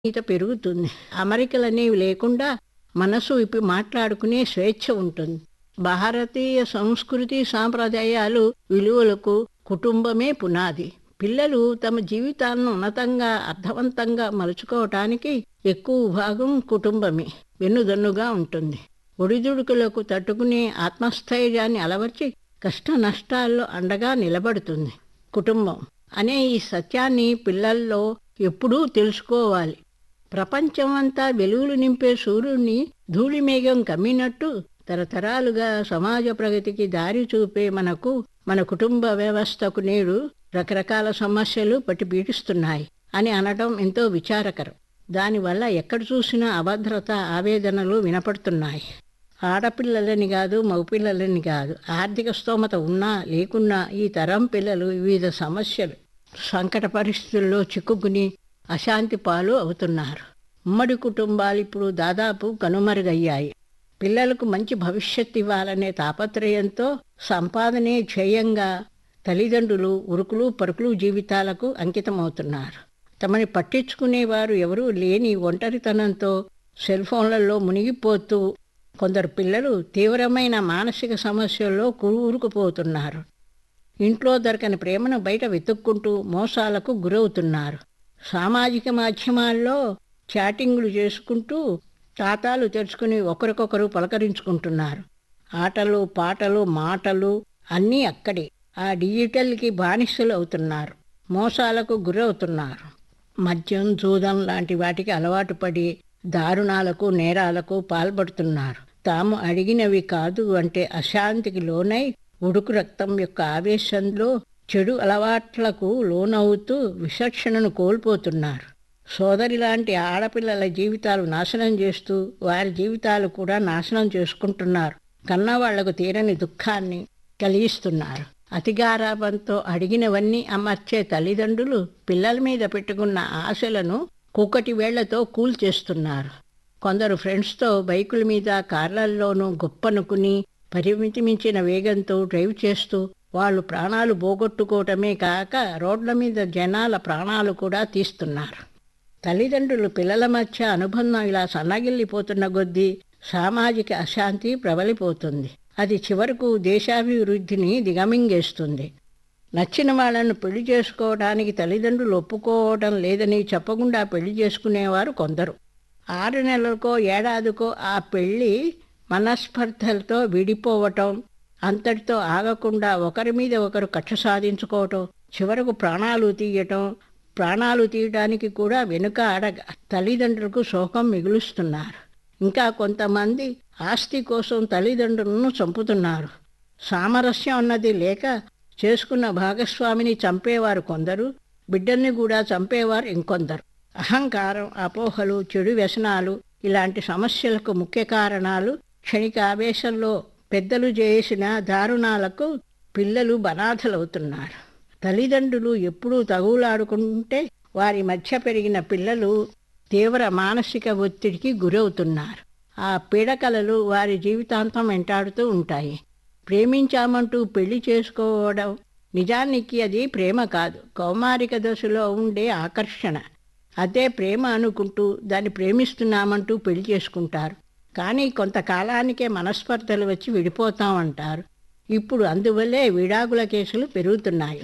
ఈత పెరుగుతుంది అమరికలనేవి లేకుండా మనసు విప్పి మాట్లాడుకునే స్వేచ్ఛ ఉంటుంది భారతీయ సంస్కృతి సాంప్రదాయాలు విలువలకు కుటుంబమే పునాది పిల్లలు తమ జీవితాలను ఉన్నతంగా అర్థవంతంగా మలుచుకోవటానికి ఎక్కువ భాగం కుటుంబమే వెన్నుదన్నుగా ఉంటుంది ఒడిదుడుకులకు తట్టుకునే ఆత్మస్థైర్యాన్ని అలవర్చి కష్ట నష్టాల్లో అండగా నిలబడుతుంది కుటుంబం అనే ఈ సత్యాన్ని పిల్లల్లో ఎప్పుడూ తెలుసుకోవాలి ప్రపంచమంతా వెలుగులు నింపే సూర్యుడిని ధూళిమేఘం కమ్మినట్టు తరతరాలుగా సమాజ ప్రగతికి దారి చూపే మనకు మన కుటుంబ వ్యవస్థకు నేడు రకరకాల సమస్యలు పట్టి పీడిస్తున్నాయి అని అనడం ఎంతో విచారకరం దానివల్ల ఎక్కడ చూసినా అభద్రత ఆవేదనలు వినపడుతున్నాయి ఆడపిల్లలని కాదు మగపిల్లలని కాదు ఆర్థిక స్తోమత ఉన్నా లేకున్నా ఈ తరం పిల్లలు వివిధ సమస్యలు సంకట పరిస్థితుల్లో చిక్కుకుని అశాంతి పాలు అవుతున్నారు ఉమ్మడి కుటుంబాలు ఇప్పుడు దాదాపు కనుమరుగయ్యాయి పిల్లలకు మంచి భవిష్యత్తు ఇవ్వాలనే తాపత్రయంతో సంపాదనే ధ్యేయంగా తల్లిదండ్రులు ఉరుకులు పరుకులు జీవితాలకు అంకితమవుతున్నారు తమని పట్టించుకునేవారు ఎవరూ లేని ఒంటరితనంతో సెల్ ఫోన్లలో మునిగిపోతూ కొందరు పిల్లలు తీవ్రమైన మానసిక సమస్యల్లో కూరుకుపోతున్నారు ఇంట్లో దొరకని ప్రేమను బయట వెతుక్కుంటూ మోసాలకు గురవుతున్నారు సామాజిక మాధ్యమాల్లో చాటింగ్లు చేసుకుంటూ ఖాతాలు తెరుచుకుని ఒకరికొకరు పలకరించుకుంటున్నారు ఆటలు పాటలు మాటలు అన్నీ అక్కడే ఆ డిజిటల్కి బానిసలు అవుతున్నారు మోసాలకు గురవుతున్నారు మద్యం జూదం లాంటి వాటికి అలవాటు పడి దారుణాలకు నేరాలకు పాల్పడుతున్నారు తాము అడిగినవి కాదు అంటే అశాంతికి లోనై ఉడుకు రక్తం యొక్క ఆవేశంలో చెడు అలవాట్లకు లోనవుతూ విచక్షణను కోల్పోతున్నారు సోదరి లాంటి ఆడపిల్లల జీవితాలు నాశనం చేస్తూ వారి జీవితాలు కూడా నాశనం చేసుకుంటున్నారు కన్నవాళ్లకు తీరని దుఃఖాన్ని కలిగిస్తున్నారు అతిగారాపంతో అడిగినవన్నీ అమర్చే తల్లిదండ్రులు పిల్లల మీద పెట్టుకున్న ఆశలను కుక్కటి వేళ్లతో కూల్చేస్తున్నారు కొందరు ఫ్రెండ్స్తో బైకుల మీద కార్లల్లోనూ గొప్పనుకుని పరిమితి మించిన వేగంతో డ్రైవ్ చేస్తూ వాళ్ళు ప్రాణాలు పోగొట్టుకోవటమే కాక రోడ్ల మీద జనాల ప్రాణాలు కూడా తీస్తున్నారు తల్లిదండ్రులు పిల్లల మధ్య అనుబంధం ఇలా సన్నగిల్లిపోతున్న కొద్దీ సామాజిక అశాంతి ప్రబలిపోతుంది అది చివరకు దేశాభివృద్ధిని దిగమింగేస్తుంది నచ్చిన వాళ్ళను పెళ్లి చేసుకోవడానికి తల్లిదండ్రులు ఒప్పుకోవడం లేదని చెప్పకుండా పెళ్లి చేసుకునేవారు కొందరు ఆరు నెలలకో ఏడాదికో ఆ పెళ్లి మనస్పర్ధలతో విడిపోవటం అంతటితో ఆగకుండా ఒకరి మీద ఒకరు కక్ష సాధించుకోవటం చివరకు ప్రాణాలు తీయటం ప్రాణాలు తీయడానికి కూడా వెనుక అడగ తల్లిదండ్రులకు శోకం మిగులుస్తున్నారు ఇంకా కొంతమంది ఆస్తి కోసం తల్లిదండ్రులను చంపుతున్నారు సామరస్యం అన్నది లేక చేసుకున్న భాగస్వామిని చంపేవారు కొందరు బిడ్డల్ని కూడా చంపేవారు ఇంకొందరు అహంకారం అపోహలు చెడు వ్యసనాలు ఇలాంటి సమస్యలకు ముఖ్య కారణాలు క్షణిక ఆవేశంలో పెద్దలు చేసిన దారుణాలకు పిల్లలు బనాథలవుతున్నారు తల్లిదండ్రులు ఎప్పుడూ తగులాడుకుంటే వారి మధ్య పెరిగిన పిల్లలు తీవ్ర మానసిక ఒత్తిడికి గురవుతున్నారు ఆ పీడకలలు వారి జీవితాంతం వెంటాడుతూ ఉంటాయి ప్రేమించామంటూ పెళ్లి చేసుకోవడం నిజానికి అది ప్రేమ కాదు కౌమారిక దశలో ఉండే ఆకర్షణ అదే ప్రేమ అనుకుంటూ దాన్ని ప్రేమిస్తున్నామంటూ పెళ్లి చేసుకుంటారు కానీ కొంతకాలానికే మనస్పర్ధలు వచ్చి విడిపోతామంటారు ఇప్పుడు అందువల్లే విడాకుల కేసులు పెరుగుతున్నాయి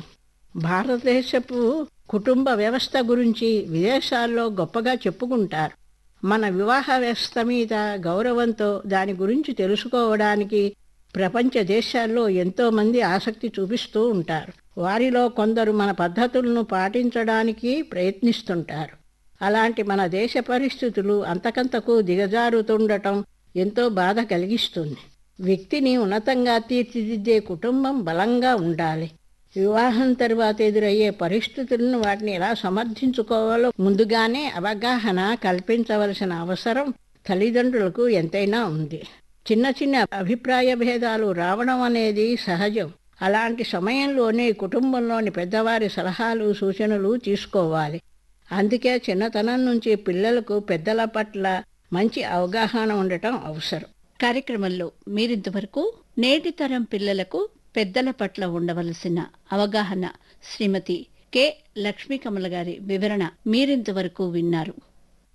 భారతదేశపు కుటుంబ వ్యవస్థ గురించి విదేశాల్లో గొప్పగా చెప్పుకుంటారు మన వివాహ వ్యవస్థ మీద గౌరవంతో దాని గురించి తెలుసుకోవడానికి ప్రపంచ దేశాల్లో ఎంతోమంది ఆసక్తి చూపిస్తూ ఉంటారు వారిలో కొందరు మన పద్ధతులను పాటించడానికి ప్రయత్నిస్తుంటారు అలాంటి మన దేశ పరిస్థితులు అంతకంతకు దిగజారుతుండటం ఎంతో బాధ కలిగిస్తుంది వ్యక్తిని ఉన్నతంగా తీర్చిదిద్దే కుటుంబం బలంగా ఉండాలి వివాహం తర్వాత ఎదురయ్యే పరిస్థితులను వాటిని ఎలా సమర్థించుకోవాలో ముందుగానే అవగాహన కల్పించవలసిన అవసరం తల్లిదండ్రులకు ఎంతైనా ఉంది చిన్న చిన్న అభిప్రాయ భేదాలు రావడం అనేది సహజం అలాంటి సమయంలోనే కుటుంబంలోని పెద్దవారి సలహాలు సూచనలు తీసుకోవాలి అందుకే చిన్నతనం నుంచి పిల్లలకు పెద్దల పట్ల మంచి అవగాహన ఉండటం అవసరం కార్యక్రమంలో మీరింతవరకు నేటి తరం పిల్లలకు పెద్దల పట్ల ఉండవలసిన అవగాహన శ్రీమతి కె లక్ష్మీ కమల గారి వివరణ మీరింతవరకు విన్నారు